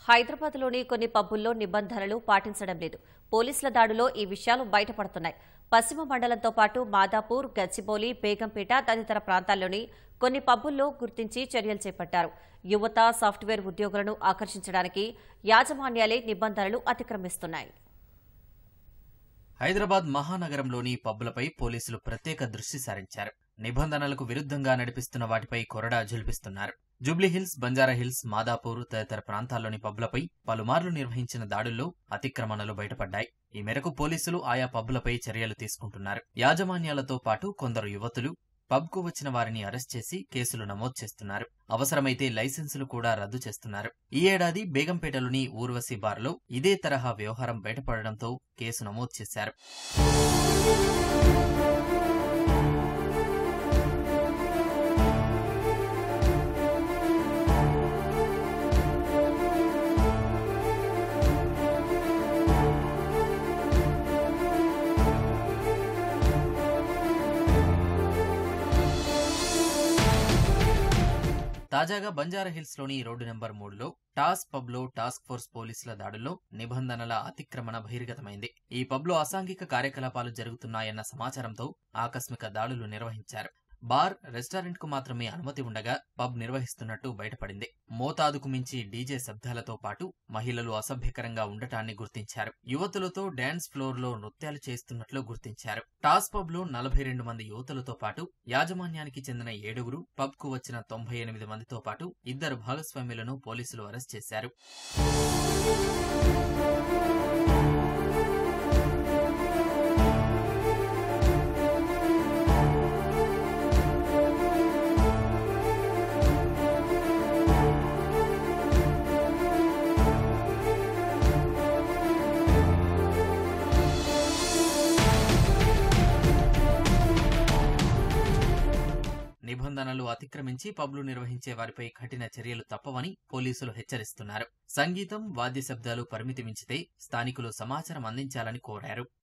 హైదరాబాద్లోని కొన్ని పబ్బుల్లో నిబంధనలు పాటించడం లేదు పోలీసుల దాడిలో ఈ విషయాలు బయటపడుతున్నాయి పశ్చిమ మండలంతో పాటు మాదాపూర్ గచ్చిబౌలి బేగంపేట తదితర ప్రాంతాల్లోని కొన్ని పబ్బుల్లో గుర్తించి చర్యలు చేపట్టారు యువత సాఫ్ట్వేర్ ఉద్యోగులను ఆకర్షించడానికి యాజమాన్యాలే నిబంధనలు అతిక్రమిస్తున్నాయి హైదరాబాద్ మహానగరంలోని పబ్బులపై పోలీసులు ప్రత్యేక దృష్టి సారించారు నిబంధనలకు విరుద్ధంగా నడిపిస్తున్న వాటిపై కొరడా జులిపిస్తున్నారు జూబ్లీహిల్స్ బంజారాహిల్స్ మాదాపూర్ తదితర ప్రాంతాల్లోని పబ్బులపై పలుమార్లు నిర్వహించిన దాడుల్లో అతిక్రమణలు బయటపడ్డాయి ఈ మేరకు పోలీసులు ఆయా పబ్బులపై చర్యలు తీసుకుంటున్నారు యాజమాన్యాలతో పాటు కొందరు యువతులు పబ్కు వచ్చిన వారిని అరెస్ట్ చేసి కేసులు నమోదు చేస్తున్నారు అవసరమైతే లైసెన్సులు కూడా రద్దు చేస్తున్నారు ఈ ఏడాది బేగంపేటలోని ఊర్వశి బార్లో ఇదే తరహా వ్యవహారం బయటపడడంతో కేసు నమోదు చేశారు తాజాగా బంజారాహిల్స్ లోని రోడ్డు నెంబర్ మూడులో టాస్ పబ్ లో టాస్క్ ఫోర్స్ పోలీసుల దాడుల్లో నిబంధనల అతిక్రమణ బహిర్గతమైంది ఈ పబ్ లో అసాంఘిక కార్యకలాపాలు జరుగుతున్నాయన్న సమాచారంతో ఆకస్మిక దాడులు నిర్వహించారు బార్ రెస్టారెంట్ కు మాత్రమే అనుమతి ఉండగా పబ్ నిర్వహిస్తున్నట్టు బయటపడింది మోతాదుకు మించి డీజే శబ్దాలతో పాటు మహిళలు అసభ్యకరంగా ఉండటాన్ని గుర్తించారు యువతులతో డాన్స్ ఫ్లోర్ లో నృత్యాలు చేస్తున్నట్లు గుర్తించారు టాస్ పబ్ లో నలభై రెండు మంది యువతులతో పాటు యాజమాన్యానికి చెందిన ఏడుగురు పబ్ కు వచ్చిన తొంభై ఎనిమిది మందితో పాటు ఇద్దరు భాగస్వామ్యులను పోలీసులు అరెస్ట్ చేశారు నిబంధనలు అతిక్రమించి పబ్లు నిర్వహించే వారిపై కఠిన చర్యలు తప్పవని పోలీసులు హెచ్చరిస్తున్నారు సంగీతం వాద్య శబ్దాలు పరిమితి మించితే స్థానికులు సమాచారం అందించాలని కోరారు